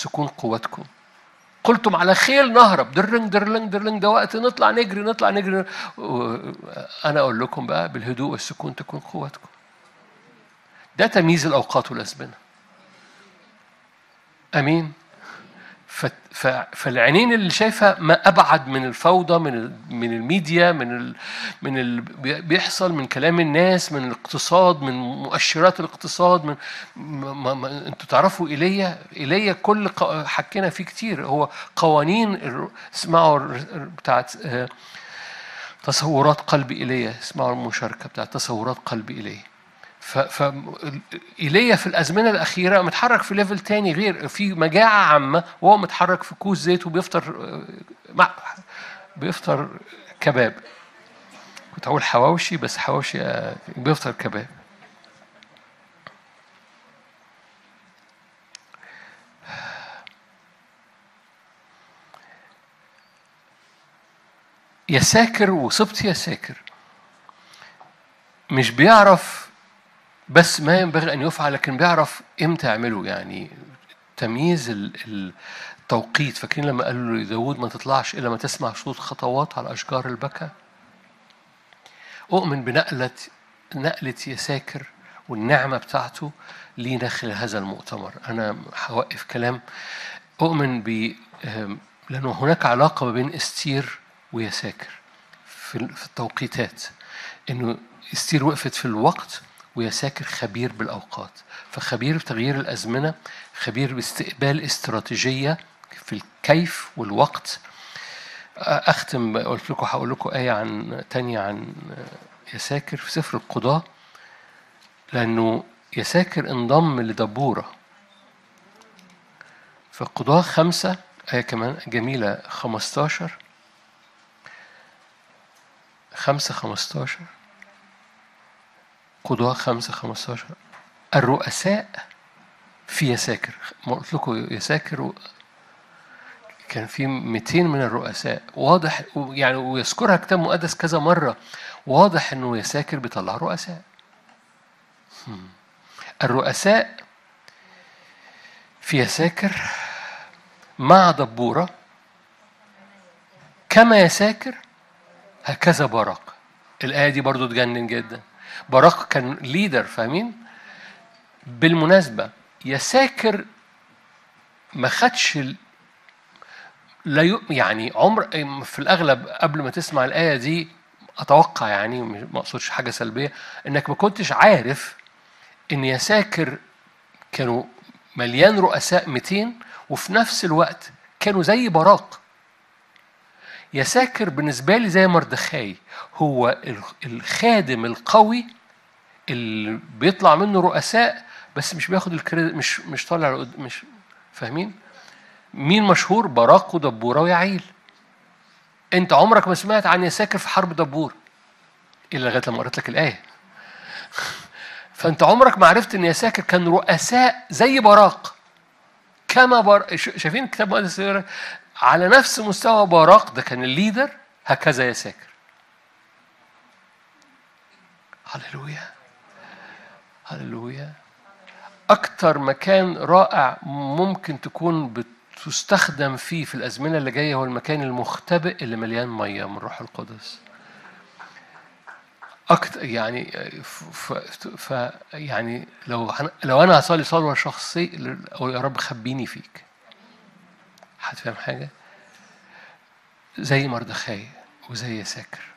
والسكون قوتكم قلتم على خيل نهرب درلنج درلنج درلنج ده وقت نطلع نجري نطلع نجري انا اقول لكم بقى بالهدوء والسكون تكون قوتكم ده تمييز الاوقات والازمنه امين ف- ف- فالعينين اللي شايفه ما ابعد من الفوضى من ال- من الميديا من ال من ال بيحصل من كلام الناس من الاقتصاد من مؤشرات الاقتصاد من ما ما ما انتوا تعرفوا ايليا ايليا كل ق- حكينا فيه كتير هو قوانين الر- اسمعوا الر- بتاعت آه، تصورات قلب ايليا اسمعوا المشاركه بتاعت تصورات قلب ايليا ف ف ايليا في الازمنه الاخيره متحرك في ليفل تاني غير في مجاعه عامه وهو متحرك في كوز زيت وبيفطر آه، مع بيفطر كباب كنت اقول حواوشي بس حواوشي آه، بيفطر كباب يا ساكر وصبت يا ساكر مش بيعرف بس ما ينبغي ان يفعل لكن بيعرف امتى يعمله يعني تمييز ال- ال- التوقيت فاكرين لما قالوا لداود ما تطلعش الا ما تسمع صوت خطوات على اشجار البكا اؤمن بنقله نقله يساكر والنعمه بتاعته لينا خلال هذا المؤتمر انا هوقف كلام اؤمن ب آم، لانه هناك علاقه ما بين استير ويساكر في ال- في التوقيتات انه استير وقفت في الوقت ويساكر خبير بالاوقات فخبير بتغيير الازمنه خبير باستقبال استراتيجيه في الكيف والوقت اختم قلت لكم هقول لكم ايه عن تانية عن يساكر في سفر القضاه لانه يساكر انضم لدبوره في القضاه خمسة آية كمان جميلة 15 خمسة 15 قضاة خمسة 15 الرؤساء في يساكر ما قلت لكم يساكر و... كان في 200 من الرؤساء واضح يعني ويذكرها كتاب مقدس كذا مرة واضح انه يساكر بيطلع رؤساء هم. الرؤساء في يساكر مع دبورة كما يساكر هكذا باراق الآية دي برضو تجنن جدا باراق كان ليدر فاهمين بالمناسبة يساكر ما خدش ال... لا ي... يعني عمر في الأغلب قبل ما تسمع الآية دي أتوقع يعني مش- ما أقصدش حاجة سلبية إنك ما كنتش عارف إن يساكر كانوا مليان رؤساء 200 وفي نفس الوقت كانوا زي براق يساكر بالنسبة لي زي مردخاي هو ال- الخادم القوي اللي بيطلع منه رؤساء بس مش بياخد الكريدت مش مش طالع لقد- مش فاهمين؟ مين مشهور؟ براق ودبوره ويعيل. انت عمرك ما سمعت عن يساكر في حرب دبور الا لغايه لما قريت لك الايه. فانت عمرك ما عرفت ان يساكر كان رؤساء زي براق كما بر... ش- شايفين الكتاب المقدس يقول لك على نفس مستوى باراق ده كان الليدر هكذا يساكر هللويا هللويا أكتر مكان رائع ممكن تكون بتستخدم فيه في الأزمنة اللي جاية هو المكان المختبئ اللي مليان مية من روح القدس أكتر يعني ف, ف, ف يعني لو هن- لو أنا هصلي صلوة شخصية أو يا رب خبيني فيك هتفهم حاجة؟ زي مردخاي وزي يساكر